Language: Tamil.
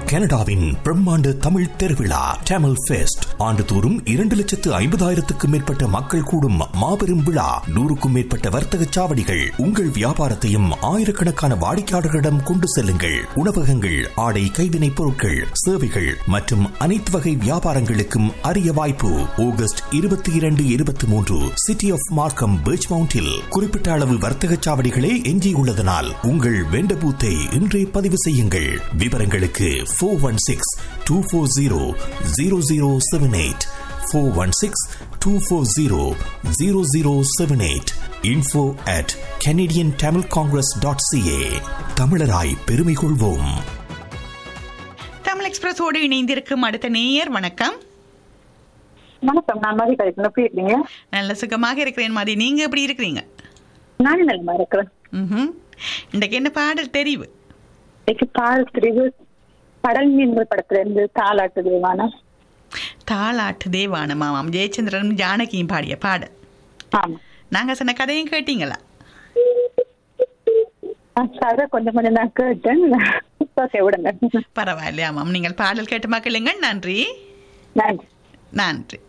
கனடாவின் பிரம்மாண்ட தமிழ் திருவிழா டேமல் ஃபெஸ்ட் ஆண்டுதோறும் இரண்டு லட்சத்து ஐம்பதாயிரத்துக்கும் மேற்பட்ட மக்கள் கூடும் மாபெரும் விழா நூறுக்கும் மேற்பட்ட வர்த்தக சாவடிகள் உங்கள் வியாபாரத்தையும் ஆயிரக்கணக்கான வாடிக்கையாளர்களிடம் கொண்டு செல்லுங்கள் உணவகங்கள் ஆடை கைவினைப் பொருட்கள் சேவைகள் மற்றும் அனைத்து வகை வியாபாரங்களுக்கும் அரிய வாய்ப்பு ஆகஸ்ட் இருபத்தி இரண்டு இருபத்தி மூன்று சிட்டி ஆஃப் மார்க்கம் பீச் மவுண்டில் குறிப்பிட்ட அளவு வர்த்தக சாவடிகளே எஞ்சியுள்ளதனால் உங்கள் வெண்ட பூத்தை இன்றே பதிவு செய்யுங்கள் விவரங்களுக்கு four one six two four zero zero zero seven eight four one six two four zero zero zero seven eight info at Canadian Tamil congress dot CA தமிழராய் பெருமை கொள்வோம் தமிழ் எக்ஸ்பிரஸோடு இணைந்திருக்கும் அடுத்த நேயர் வணக்கம் வணக்கம் நான் மாதிரி கழிக்கணும் எப்படி இருக்கீங்க நல்ல சுகமாக இருக்கிறேன் மாதிரி நீங்க எப்படி இருக்கிறீங்க நானும் நலமா இருக்கிறேன் ம்ஹும். இன்றைக்கு என்ன பாடல் தெரிவு இன்னைக்கு பால் பிரிவு கடல் மீன்கள் படத்துல இருந்து தாலாட்டு தேவான தாளாட்டு தேவானமாமாம் ஜெயச்சந்திரனும் ஜானகியும் பாடிய பாடல் ஆமா நாங்க சொன்ன கதையும் கேட்டீங்களா அத கொஞ்சம் கொஞ்சம் தான் கேட்டேன் ஓகே விடுங்க பரவாயில்ல ஆமாம் நீங்கள் பாடல் கேட்டு மக்களுங்க நன்றி நன்றி நன்றி